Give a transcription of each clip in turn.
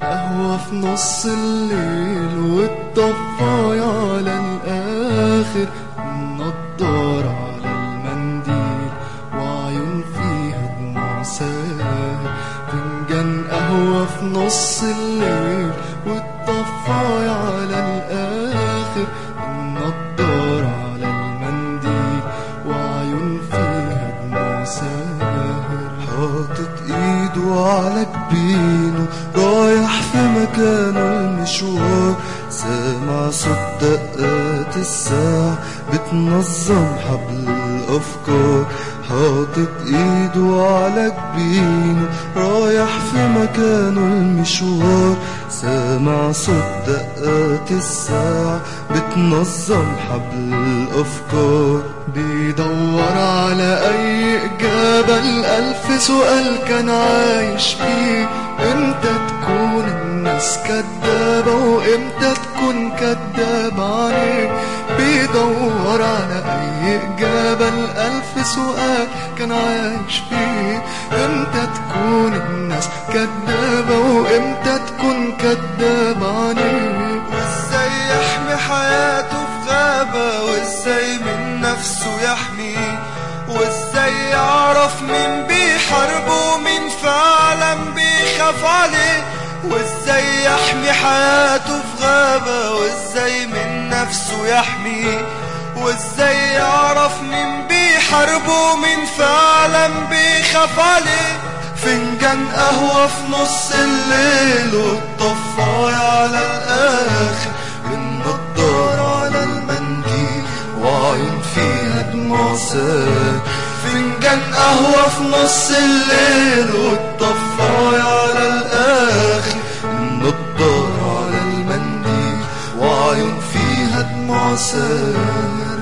قهوة في نص الليل والطفاية على الآخر النضارة على المنديل وعيون فيها دموع ساهر فنجان قهوة في نص الليل والطفاية على الآخر النضارة على المنديل وعيون فيها دموع ساهر حاطط ايده على جبينه رايح في مكانه المشوار سامع صوت دقات الساعة بتنظم حبل الأفكار حاطط ايده على جبينه رايح في مكانه المشوار سامع صوت دقات الساعة بتنظم حبل الأفكار بيدور على أي إجابة لألف سؤال كان عايش فيه إمتى تكون الناس كدابة وإمتى تكون كداب عليك بيدور على أي إجابة لألف سؤال كان عايش فيه إمتى تكون الناس كدابة وإمتى تكون كداب عليك وازاي يحمي حياته في غابة وازاي من نفسه يحميه وازاي يعرف مين بيحاربه ومين فعلا بيخاف عليه وازاي يحمي حياته في غابة وازاي من نفسه يحميه وازاي يعرف مين بيحاربه ومين فعلا بيخاف عليه فنجان قهوة في نص الليل والطفاية على الآخر النضارة على المنديل وعيون فيها دموع سال فنجان قهوة في نص الليل والطفاية على الآخر النضارة على المنديل وعيون فيها دموع سال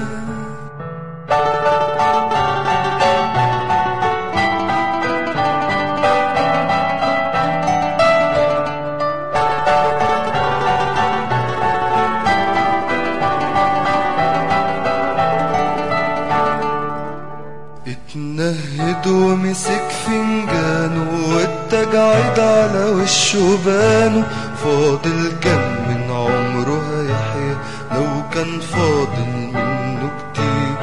اتنهد ومسك فنجانه واتجعد على وشه بانه فاضل كم من عمره هيحيا لو كان فاضل منه كتير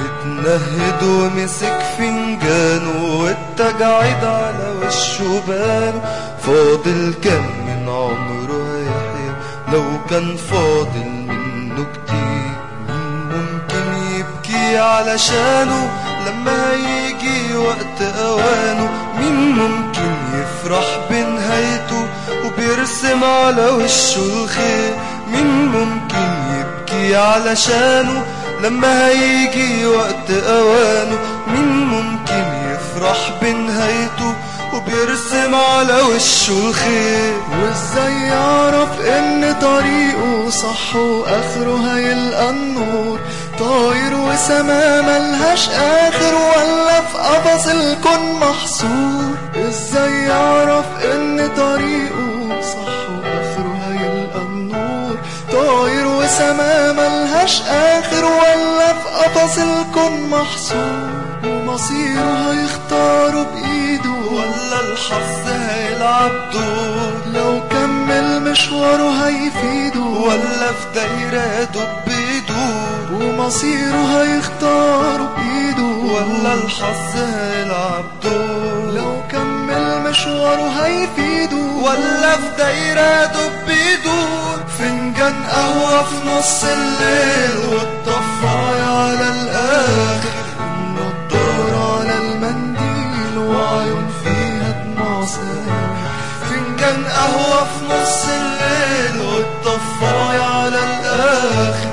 اتنهد ومسك فنجانه واتجعد على وشه بانه فاضل كم من عمره هيحيا لو كان فاضل منه كتير مين ممكن يبكي علشانه لما هيجي وقت اوانه مين ممكن يفرح بنهايته وبيرسم على وشه الخير مين ممكن يبكي علشانه لما هيجي وقت اوانه مين ممكن يفرح بنهايته وبيرسم على وشه الخير وازاي يعرف ان طريقه صح واخره هيلقى النور طاير وسما ملهاش اخر ولا في قفص الكون محصور ازاي يعرف ان طريقه صح واخره هيلقى النور طاير وسما ملهاش اخر ولا في قفص الكون محصور ومصيره هيختاره بايده ولا الحظ هيلعب دور لو كمل مشواره هيفيده ولا في دايرة دب يدور ومصيره هيختاره بإيده ولا الحظ هيلعب دور لو كمل مشواره هيفيده ولا في دايرة دب يدور فنجان قهوة في نص الليل والطفاية على الآخر النضارة على المنديل وعيون فيها دموع سايل فنجان قهوة في نص الليل والطفاية على الآخر